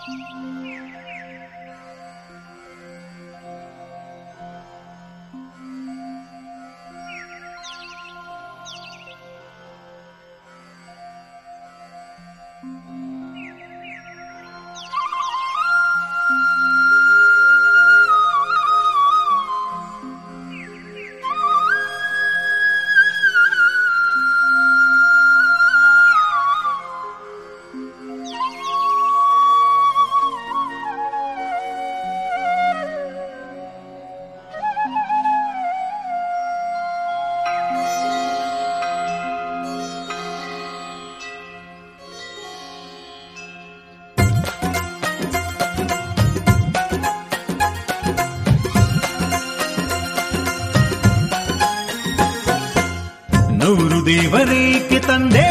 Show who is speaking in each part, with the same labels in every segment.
Speaker 1: ನೂರು ದೇವರೇಕೆ ತಂದೆ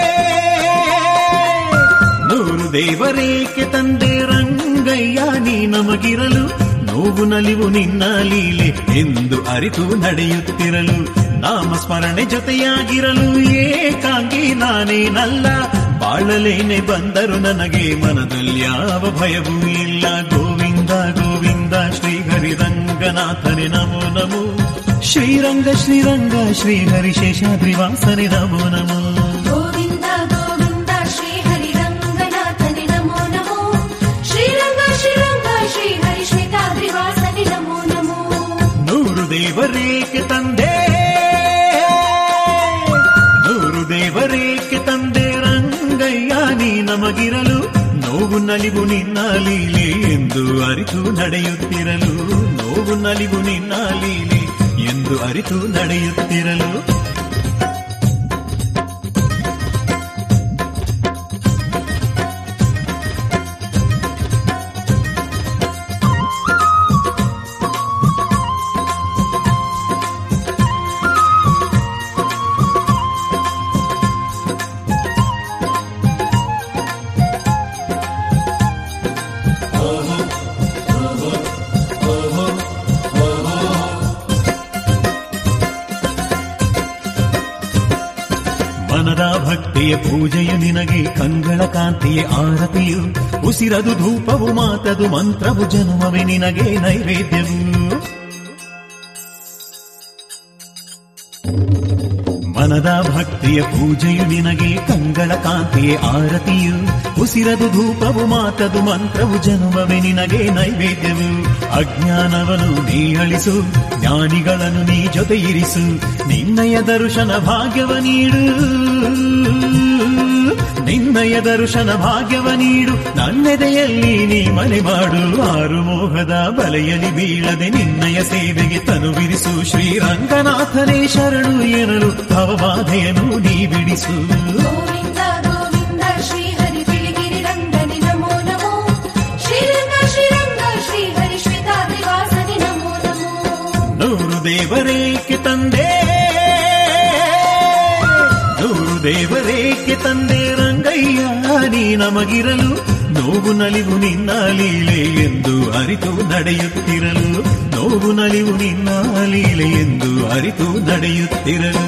Speaker 1: ನೂರು ದೇವರೇಕೆ ತಂದೆ ರಂಗಯ್ಯ ನೀ ನಮಗಿರಲು ನೋವು ನಲಿವು ನಿನ್ನ ಲೀಲೆ ಎಂದು ಅರಿತು ನಡೆಯುತ್ತಿರಲು ನಾಮಸ್ಮರಣೆ ಜೊತೆಯಾಗಿರಲು ಏಕಾಂಗಿ ನಾನೇನಲ್ಲ ಬಾಳಲೇನೆ ಬಂದರು ನನಗೆ ಮನದಲ್ಲಿ ಯಾವ ಭಯವೂ ಇಲ್ಲ ಗೋವಿಂದ ಗೋವಿಂದ ಶ್ರೀ ಹರಿರಂಗನಾಥನೆ ನಮೋ ನಮೋ ಶ್ರೀರಂಗ ಶ್ರೀರಂಗ ಶ್ರೀ ಹರಿಶೇಷಾದ್ರಿವಾಸನೆ ನಮೋ ನಮೋ
Speaker 2: ಗೋವಿಂದ ಗೋವಿಂದ ಶ್ರೀ ಹರಿರಂಗನಾಥನೆ ನಮೋ ನಮೋ ಶ್ರೀರಂಗ ಶ್ರೀರಂಗ ಶ್ರೀ ಹರಿಶ್ವೇತಾದ್ರಿವಾಸನೆ ನಮೋ ನಮೋ
Speaker 1: ನೂರು ದೇವರೇಕೆ ತಂದೆ ನೂರು ದೇವರೇಕೆ ತಂದೆ ರಂಗಯ್ಯ ನೀ ನಮಗಿರಲು ನೋವು ನಲಿವು ನಿನ್ನ ಲೀಲೆ ಎಂದು ಅರಿತು ನಡೆಯುತ್ತಿರಲು ನೋವು ನಲಿವು ನಿನ್ನ ಲೀಲೆ ಎಂದು ಅರಿತು ನಡೆಯುತ್ತಿರಲು ಮನದ ಭಕ್ತಿಯ ಪೂಜೆಯು ನಿನಗೆ ಕಂಗಳ ಕಾಂತಿಯ ಆರತಿಯು ಉಸಿರದು ಧೂಪವು ಮಾತದು ಮಂತ್ರವು ಜನ್ಮವೇ ನಿನಗೆ ನೈವೇದ್ಯವು ಮನದ ಭಕ್ತಿಯ ಪೂಜೆಯು ನಿನಗೆ ಕಂಗಳ ಕಾಂತಿಯ ಆರತಿಯು ಉಸಿರದು ಧೂಪವು ಮಾತದು ಮಂತ್ರವು ಜನುಮವೇ ನಿನಗೆ ನೈವೇದ್ಯವು ಅಜ್ಞಾನವನ್ನು ನೀ ಅಳಿಸು ಜ್ಞಾನಿಗಳನ್ನು ನೀ ಜೊತೆ ಇರಿಸು ನಿನ್ನಯ ದರ್ಶನ ಭಾಗ್ಯವ ನೀಡು ನಿನ್ನಯ ದರ್ಶನ ಭಾಗ್ಯವ ನೀಡು ನನ್ನೆದೆಯಲ್ಲಿ ನೀ ಮನೆ ಮಾಡು ಆರು ಮೋಹದ ಬಲೆಯಲಿ ಬೀಳದೆ ನಿನ್ನಯ ಸೇವೆಗೆ ತನುವಿರಿಸು ಶ್ರೀರಂಗನಾಥನೇ ಶರಣು ಎನಲು ಭವಬಾಧೆಯನ್ನು ನೀ ಬಿಡಿಸು
Speaker 2: ಗೋವಿಂದ ಗೋವಿಂದ ಶ್ರೀ ಹರಿ ಬಿಳಿಗಿರಿ ರಂಗನೆ ನಮೋ ನಮೋ ಶ್ರೀರಂಗ ಶ್ರೀರಂಗ ಶ್ರೀ ಹರಿಶ್ವೇತಾದ್ರಿವಾಸನೆ ನಮೋ ನಮೋ
Speaker 1: ನೂರು ದೇವರೇಕೆ ತಂದೆ ನೂರು ದೇವರೇಕೆ ತಂದೆ ರಂಗಯ್ಯ ನೀ ನಮಗಿರಲು ನೋವು ನಲಿವು ನಿನ್ನ ಲೀಲೆ ಎಂದು ಅರಿತು ನಡೆಯುತ್ತಿರಲು ನೋವು ನಲಿವು ನಿನ್ನ ಲೀಲೆ ಎಂದು ಅರಿತು ನಡೆಯುತ್ತಿರಲು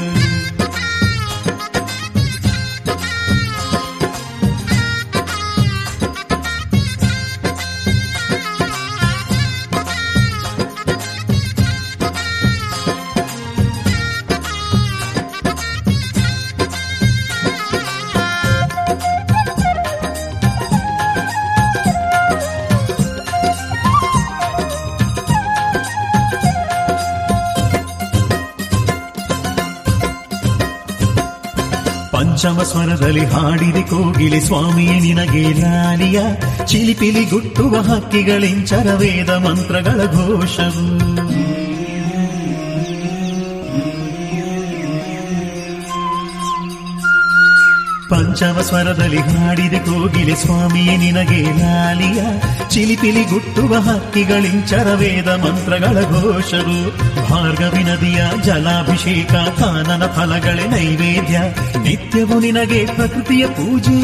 Speaker 1: ಪಂಚಮ ಸ್ವರದಲ್ಲಿ ಹಾಡಿದೆ ಕೋಗಿಲೆ ಸ್ವಾಮಿಯೇ ನಿನಗೆ ಲಾಲಿಯ ಚಿಲಿಪಿಲಿ ಗುಟ್ಟುವ ಹಕ್ಕಿಗಳಿಂಚರ ವೇದ ಮಂತ್ರಗಳ ಘೋಷವು ಪಂಚಮ ಸ್ವರದಲ್ಲಿ ಹಾಡಿದೆ ಕೋಗಿಲೆ ಸ್ವಾಮಿಯೇ ನಿನಗೆ ಲಾಲಿಯ ಚಿಲಿಪಿಲಿ ಗುಟ್ಟುವ ಹಕ್ಕಿಗಳಿಂಚರ ವೇದ ಮಂತ್ರಗಳ ಘೋಷವು ಭಾರ್ಗವಿ ನದಿಯ ಜಲಾಭಿಷೇಕ ಕಾನನ ಫಲಗಳೇ ನೈವೇದ್ಯ ನಿತ್ಯವು ನಿನಗೆ ಪ್ರಕೃತಿಯ ಪೂಜೆ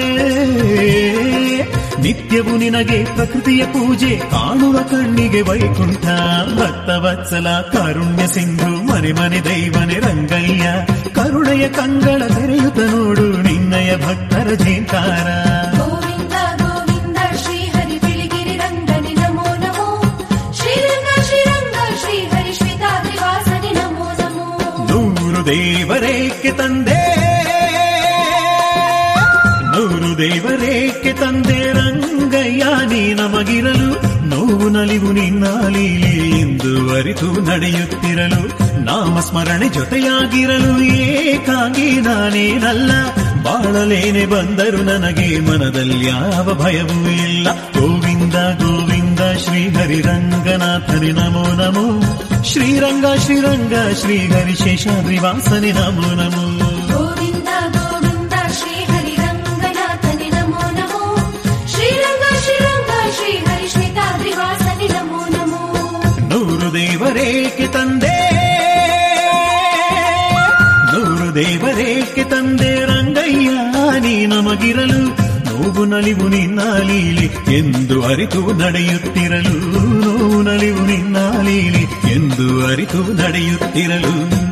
Speaker 1: ನಿತ್ಯವು ನಿನಗೆ ಪ್ರಕೃತಿಯ ಪೂಜೆ ಕಾಣುವ ಕಣ್ಣಿಗೆ ವೈಕುಂಠ ಭಕ್ತವತ್ಸಲ ಕಾರುಣ್ಯ ಸಿಂಧು ಮನೆ ಮನೆ ದೈವನೆ ರಂಗಯ್ಯ ಕರುಣೆಯ ಕಂಗಳ ತೆರೆಯುತ್ತ ನೋಡು ನಿನ್ನಯ ಭಕ್ತರ ಜೇಂಕಾರ
Speaker 2: ಗೋವಿಂದ ಗೋವಿಂದ ಶ್ರೀ ಹರಿ
Speaker 1: ತಂದೆ ನೂರು ದೇವರೇಕೆ ತಂದೆ ರಂಗಯ್ಯ ನೀ ನಮಗಿರಲು ನೋವು ನಲಿವು ನಿನ್ನ ಲೀಲೆ ಎಂದು ಅರಿತು ನಡೆಯುತ್ತಿರಲು ನಾಮ ಸ್ಮರಣೆ ಜೊತೆಯಾಗಿರಲು ಏಕಾಗಿ ನಾನೇನಲ್ಲ ಬಾಳಲೇನೆ ಬಂದರು ನನಗೆ ಮನದಲ್ಲಿ ಯಾವ ಭಯವೂ ಇಲ್ಲ ಗೋವಿಂದ ಗೋವಿಂದ ಶ್ರೀ ಹರಿ ರಂಗನಾಥನಿ ನಮೋ ನಮೋ ಶ್ರೀರಂಗ ಶ್ರೀರಂಗ ಶ್ರೀ ಹರಿ ಶೇಷಾದ್ರಿವಾಸನೆ ನಮೋ ನಮೋ
Speaker 2: ಗೋವಿಂದ ಗೋವಿಂದ ಶ್ರೀ ಹರಿ ರಂಗನಾಥನಿ ನಮೋ ನಮೋ ಶ್ರೀರಂಗ ಶ್ರೀರಂಗ ಶ್ರೀ ಹರಿ ಶ್ವೇತಾದ್ರಿವಾಸನಿ ನಮೋ ನಮೋ
Speaker 1: ನೂರು ದೇವರೇಕೆ ತಂದೆ ನೂರು ದೇವರೇಕೆ ತಂದೆ ರಂಗಯ್ಯ ನೀ ನಮಗಿರಲು ನೋವು ನಲಿವು ನಿನ್ನ ಲೀಲೆ ಎಂದು ಅರಿತು ನಡೆಯುತ್ತಿರಲು ನೋವು ನಲಿವು ನಿನ್ನ ಲೀಲೆ ಎಂದು ಅರಿತು ನಡೆಯುತ್ತಿರಲು